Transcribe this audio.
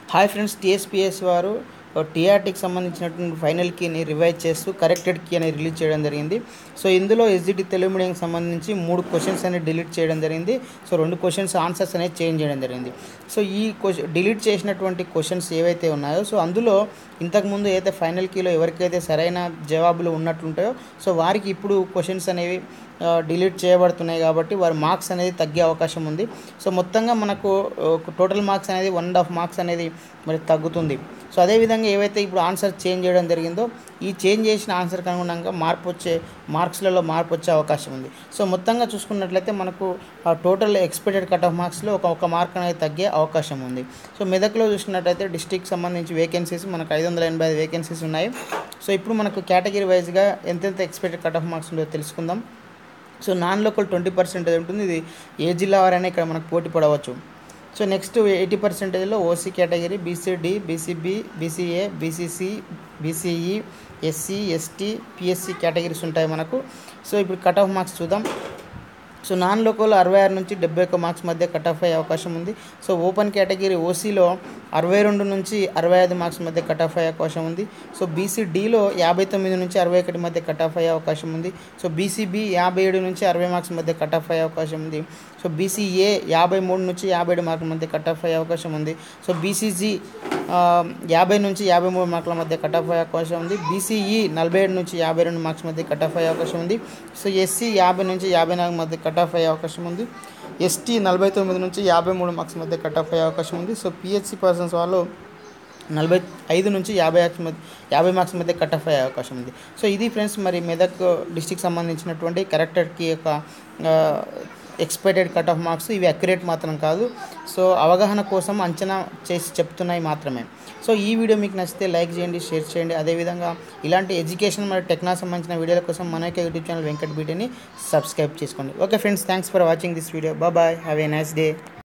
hi friends TSPS వారు టీఆర్టీకి సంబంధించినటువంటి final కీని రివైజ్ చేస్తూ కరెక్టెడ్ కీ అనేది రిలీజ్ చేయడం జరిగింది సో ఇందులో ఎస్జిటి తెలుగు మీడియంకి సంబంధించి మూడు క్వశ్చన్స్ అనేది డిలీట్ చేయడం జరిగింది సో రెండు క్వశ్చన్స్ ఆన్సర్స్ అనేది చేంజ్ చేయడం జరిగింది సో ఈ క్వశ్చన్ డిలీట్ చేసినటువంటి క్వశ్చన్స్ ఏవైతే ఉన్నాయో సో అందులో ఇంతకుముందు ఏదైతే ఫైనల్ కీలో ఎవరికైతే సరైన జవాబులు ఉన్నట్లుంటాయో సో వారికి ఇప్పుడు క్వశ్చన్స్ అనేవి డిలీట్ చేయబడుతున్నాయి కాబట్టి వారి మార్క్స్ అనేది తగ్గే అవకాశం ఉంది సో మొత్తంగా మనకు టోటల్ మార్క్స్ అనేది వన్ అండ్ హాఫ్ మార్క్స్ అనేది మరి తగ్గుతుంది సో అదేవిధంగా ఏవైతే ఇప్పుడు ఆన్సర్ చేంజ్ చేయడం జరిగిందో ఈ చేంజ్ చేసిన ఆన్సర్కి అనుగుణంగా మార్పు వచ్చే మార్క్స్లలో మార్పు వచ్చే అవకాశం ఉంది సో మొత్తంగా చూసుకున్నట్లయితే మనకు టోటల్ ఎక్స్పెక్టెడ్ కట్ ఆఫ్ మార్క్స్లో ఒక ఒక మార్క్ అనేది తగ్గే అవకాశం ఉంది సో మెదక్లో చూసినట్టయితే డిస్టిక్ సంబంధించి వేకెన్సీస్ మనకు ఐదు వందల ఎనభై ఐదు వేకెన్సీస్ ఉన్నాయి సో ఇప్పుడు మనకు కేటగిరీ వైజ్గా ఎంతెంత ఎక్స్పెక్టెడ్ కట్ ఆఫ్ మార్క్స్ ఉందో తెలుసుకుందాం so non local twenty percentage ఉంటుంది ఇది ఏ జిల్లా వారైనా ఇక్కడ మనకు పోటీ పడవచ్చు సో నెక్స్ట్ ఎయిటీ పర్సెంటేజ్లో OC category BCD BCB BCA BCC BCE SC ST PSC categories ఉంటాయి మనకు సో ఇప్పుడు కట్ ఆఫ్ మార్క్స్ చూద్దాం సో నాన్ లోకల్ అరవై ఆరు నుంచి డెబ్బై ఒక్క మార్క్స్ మధ్య కట్ ఆఫ్ అయ్యే అవకాశం ఉంది సో ఓపెన్ కేటగిరీ ఓసీలో అరవై రెండు నుంచి అరవై ఐదు మార్క్స్ మధ్య కట్ ఆఫ్ అయ్యే అవకాశం ఉంది సో బీసీడీలో యాభై తొమ్మిది నుంచి అరవై ఒకటి మధ్య కట్ ఆఫ్ అయ్యే అవకాశం ఉంది సో బీసీబీ యాభై ఏడు నుంచి అరవై మార్క్స్ మధ్య కట్ ఆఫ్ అయ్యే అవకాశం ఉంది సో బీసీఏ యాభై మూడు నుంచి యాభై ఏడు మార్కుల మధ్య కట్ ఆఫ్ అయ్యే అవకాశం ఉంది సో బీసీజీ యాభై నుంచి యాభై మూడు మార్కుల మధ్య కట్ ఆఫ్ అయ్యే అవకాశం ఉంది బీసీఈ నలభై ఏడు నుంచి యాభై రెండు మార్క్స్ మధ్య కట్ ఆఫ్ అయ్యే అవకాశం ఉంది సో ఎస్సీ యాభై నుంచి యాభై నాలుగు మధ్య కట్ ఆఫ్ అయ్యే అవకాశం ఉంది ఎస్టీ నలభై తొమ్మిది నుంచి యాభై మూడు మార్క్స్ మధ్య కట్ ఆఫ్ అయ్యే అవకాశం ఉంది సో పిహెచ్సి పర్సన్స్ వాళ్ళు నలభై ఐదు నుంచి యాభై మధ్య యాభై మార్క్స్ మధ్య కట్ ఆఫ్ అయ్యే అవకాశం ఉంది సో ఇది ఫ్రెండ్స్ మరి మెదక్ డిస్టిక్ సంబంధించినటువంటి కరెక్టర్కి యొక్క ఎక్స్పెక్టెడ్ కట్ ఆఫ్ మార్క్స్ ఇవి అక్యురేట్ మాత్రం కాదు సో అవగాహన కోసం అంచనా చేసి చెప్తున్నాయి మాత్రమే సో ఈ వీడియో మీకు నచ్చితే లైక్ చేయండి షేర్ చేయండి అదేవిధంగా ఇలాంటి ఎడ్యుకేషన్ మరియు టెక్నాలజీ సంబంధించిన వీడియోల కోసం మన యొక్క యూట్యూబ్ ఛానల్ వెంకట్ బీటీని సబ్స్క్రైబ్ చేసుకోండి okay friends thanks for watching this video bye have a nice day